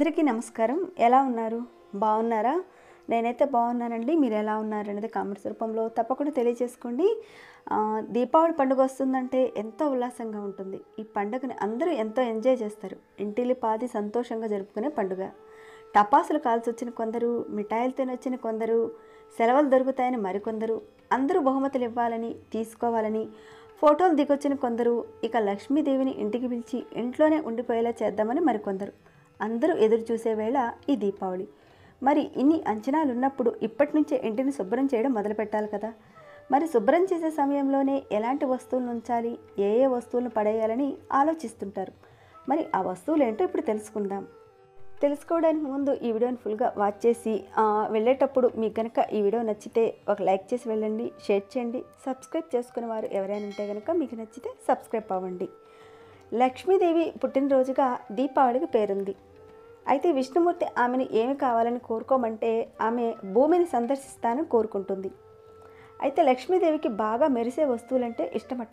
అందరికీ నమస్కారం ఎలా ఉన్నారు బాగున్నారా నేనైతే బాగున్నానండి మీరు ఎలా ఉన్నారు అనేది కామెంట్స్ రూపంలో తప్పకుండా తెలియజేసుకోండి ఆ, దీపావళి పండుగ వస్తుందంటే ఎంతో ఉల్లాసంగా ఉంటుంది ఈ పండుగని అందరూ ఎంతో ఎంజాయ్ చేస్తారు ఇంటిల్లి పాది సంతోషంగా జరుపుకునే పండుగ టపాసులు కాల్చి వచ్చిన కొందరు మిఠాయిలు తినొచ్చిన కొందరు సెలవులు దొరుకుతాయని మరికొందరు అందరూ బహుమతులు ఇవ్వాలని తీసుకోవాలని ఫోటోలు దిగొచ్చిన కొందరు ఇక లక్ష్మీదేవిని ఇంటికి పిలిచి ఇంట్లోనే ఉండిపోయేలా చేద్దామని మరికొందరు అందరూ ఎదురు చూసే వేళ ఈ దీపావళి మరి ఇన్ని అంచనాలు ఉన్నప్పుడు ఇప్పటి నుంచే ఇంటిని శుభ్రం చేయడం మొదలు పెట్టాలి కదా మరి శుభ్రం చేసే సమయంలోనే ఎలాంటి వస్తువులను ఉంచాలి ఏ ఏ వస్తువులను పడేయాలని ఆలోచిస్తుంటారు మరి ఆ వస్తువులు ఏంటో ఇప్పుడు తెలుసుకుందాం తెలుసుకోవడానికి ముందు ఈ వీడియోని ఫుల్గా వాచ్ చేసి ఆ, వెళ్ళేటప్పుడు మీకు కనుక ఈ వీడియో నచ్చితే ఒక లైక్ చేసి వెళ్ళండి షేర్ చేయండి సబ్స్క్రైబ్ చేసుకునే వారు ఎవరైనా ఉంటే కనుక మీకు నచ్చితే సబ్స్క్రైబ్ అవ్వండి లక్ష్మీదేవి పుట్టినరోజుగా దీపావళికి పేరుంది అయితే విష్ణుమూర్తి ఆమెను ఏమి కావాలని కోరుకోమంటే ఆమె భూమిని సందర్శిస్తానని కోరుకుంటుంది అయితే లక్ష్మీదేవికి బాగా మెరిసే వస్తువులంటే ఇష్టమట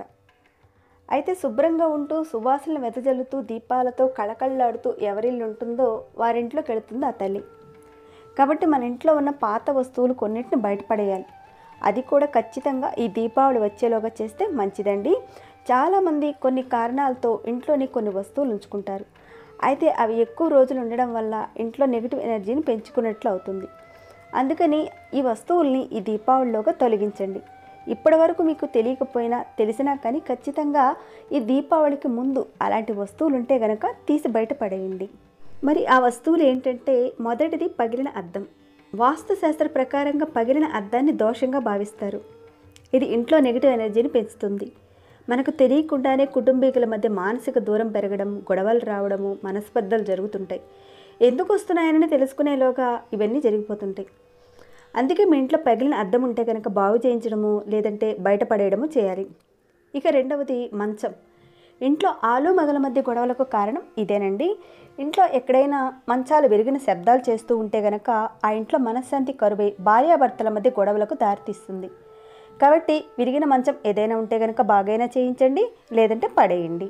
అయితే శుభ్రంగా ఉంటూ సువాసనలు వెదజల్లుతూ దీపాలతో కళకళలాడుతూ ఎవరిల్లు ఉంటుందో వారింట్లోకి వెళుతుంది ఆ తల్లి కాబట్టి మన ఇంట్లో ఉన్న పాత వస్తువులు కొన్నిటిని బయటపడేయాలి అది కూడా ఖచ్చితంగా ఈ దీపావళి వచ్చేలోగా చేస్తే మంచిదండి చాలామంది కొన్ని కారణాలతో ఇంట్లోని కొన్ని వస్తువులు ఉంచుకుంటారు అయితే అవి ఎక్కువ రోజులు ఉండడం వల్ల ఇంట్లో నెగిటివ్ ఎనర్జీని పెంచుకున్నట్లు అవుతుంది అందుకని ఈ వస్తువుల్ని ఈ దీపావళిలోగా తొలగించండి ఇప్పటి వరకు మీకు తెలియకపోయినా తెలిసినా కానీ ఖచ్చితంగా ఈ దీపావళికి ముందు అలాంటి వస్తువులు ఉంటే గనక తీసి బయట పడేయండి మరి ఆ వస్తువులు ఏంటంటే మొదటిది పగిలిన అద్దం వాస్తుశాస్త్ర ప్రకారంగా పగిలిన అద్దాన్ని దోషంగా భావిస్తారు ఇది ఇంట్లో నెగిటివ్ ఎనర్జీని పెంచుతుంది మనకు తెలియకుండానే కుటుంబీకుల మధ్య మానసిక దూరం పెరగడం గొడవలు రావడము మనస్పర్ధలు జరుగుతుంటాయి ఎందుకు వస్తున్నాయని తెలుసుకునేలోగా ఇవన్నీ జరిగిపోతుంటాయి అందుకే మీ ఇంట్లో పగిలిన అద్దం ఉంటే కనుక బాగు చేయించడము లేదంటే బయటపడేయడము చేయాలి ఇక రెండవది మంచం ఇంట్లో ఆలు మగల మధ్య గొడవలకు కారణం ఇదేనండి ఇంట్లో ఎక్కడైనా మంచాలు విరిగిన శబ్దాలు చేస్తూ ఉంటే గనక ఆ ఇంట్లో మనశ్శాంతి కరువై భార్యాభర్తల మధ్య గొడవలకు దారితీస్తుంది కాబట్టి విరిగిన మంచం ఏదైనా ఉంటే కనుక బాగైనా చేయించండి లేదంటే పడేయండి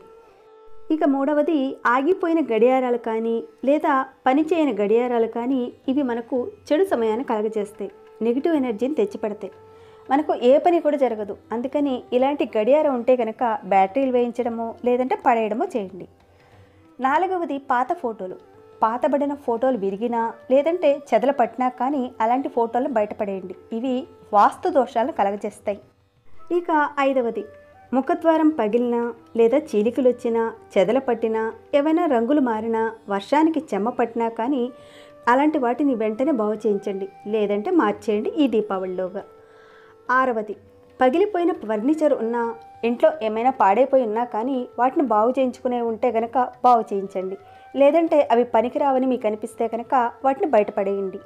ఇక మూడవది ఆగిపోయిన గడియారాలు కానీ లేదా పనిచేయని గడియారాలు కానీ ఇవి మనకు చెడు సమయాన్ని కలగజేస్తాయి నెగిటివ్ ఎనర్జీని తెచ్చిపెడతాయి మనకు ఏ పని కూడా జరగదు అందుకని ఇలాంటి గడియారం ఉంటే కనుక బ్యాటరీలు వేయించడమో లేదంటే పడేయడమో చేయండి నాలుగవది పాత ఫోటోలు పాతబడిన ఫోటోలు విరిగినా లేదంటే చెదల పట్టినా కానీ అలాంటి ఫోటోలను బయటపడేయండి ఇవి వాస్తు దోషాలను కలగజేస్తాయి ఇక ఐదవది ముఖద్వారం పగిలినా లేదా చీలికలు వచ్చినా చెదల పట్టినా ఏవైనా రంగులు మారినా వర్షానికి చెమ్మ పట్టినా కానీ అలాంటి వాటిని వెంటనే బాగు చేయించండి లేదంటే మార్చేయండి ఈ దీపావళిలోగా ఆరవది పగిలిపోయిన ఫర్నిచర్ ఉన్నా ఇంట్లో ఏమైనా పాడైపోయి ఉన్నా కానీ వాటిని బాగు చేయించుకునే ఉంటే గనక బాగు చేయించండి లేదంటే అవి పనికిరావని మీకు అనిపిస్తే కనుక వాటిని బయటపడేయండి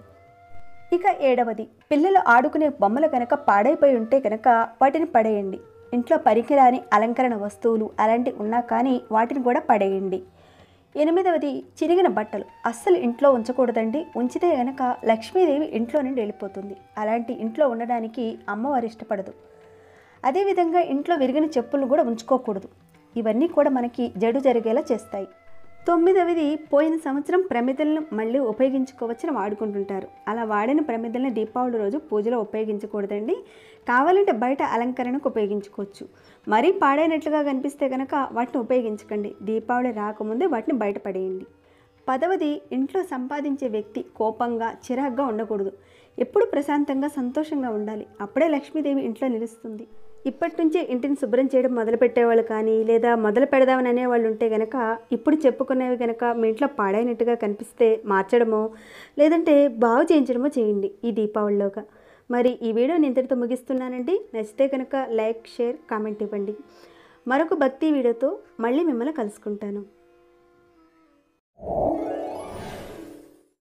ఇక ఏడవది పిల్లలు ఆడుకునే బొమ్మలు కనుక పాడైపోయి ఉంటే కనుక వాటిని పడేయండి ఇంట్లో పనికిరాని అలంకరణ వస్తువులు అలాంటివి ఉన్నా కానీ వాటిని కూడా పడేయండి ఎనిమిదవది చిరిగిన బట్టలు అస్సలు ఇంట్లో ఉంచకూడదండి ఉంచితే గనక లక్ష్మీదేవి ఇంట్లో నుండి వెళ్ళిపోతుంది అలాంటి ఇంట్లో ఉండడానికి అమ్మవారు ఇష్టపడదు అదేవిధంగా ఇంట్లో విరిగిన చెప్పులు కూడా ఉంచుకోకూడదు ఇవన్నీ కూడా మనకి జడు జరిగేలా చేస్తాయి తొమ్మిదవది పోయిన సంవత్సరం ప్రమిదలను మళ్ళీ ఉపయోగించుకోవచ్చని వాడుకుంటుంటారు అలా వాడిన ప్రమిదల్ని దీపావళి రోజు పూజలో ఉపయోగించకూడదండి కావాలంటే బయట అలంకరణకు ఉపయోగించుకోవచ్చు మరీ పాడైనట్లుగా కనిపిస్తే కనుక వాటిని ఉపయోగించకండి దీపావళి రాకముందే వాటిని బయటపడేయండి పదవది ఇంట్లో సంపాదించే వ్యక్తి కోపంగా చిరాగ్గా ఉండకూడదు ఎప్పుడు ప్రశాంతంగా సంతోషంగా ఉండాలి అప్పుడే లక్ష్మీదేవి ఇంట్లో నిలుస్తుంది ఇప్పటి నుంచే ఇంటిని శుభ్రం చేయడం మొదలు పెట్టేవాళ్ళు కానీ లేదా మొదలు పెడదామని అనేవాళ్ళు ఉంటే గనక ఇప్పుడు చెప్పుకునేవి గనక మీ ఇంట్లో పాడైనట్టుగా కనిపిస్తే మార్చడమో లేదంటే బాగు చేయించడమో చేయండి ఈ దీపావళిలోగా మరి ఈ వీడియోని ఇంతటితో ముగిస్తున్నానండి నచ్చితే కనుక లైక్ షేర్ కామెంట్ ఇవ్వండి మరొక భక్తి వీడియోతో మళ్ళీ మిమ్మల్ని కలుసుకుంటాను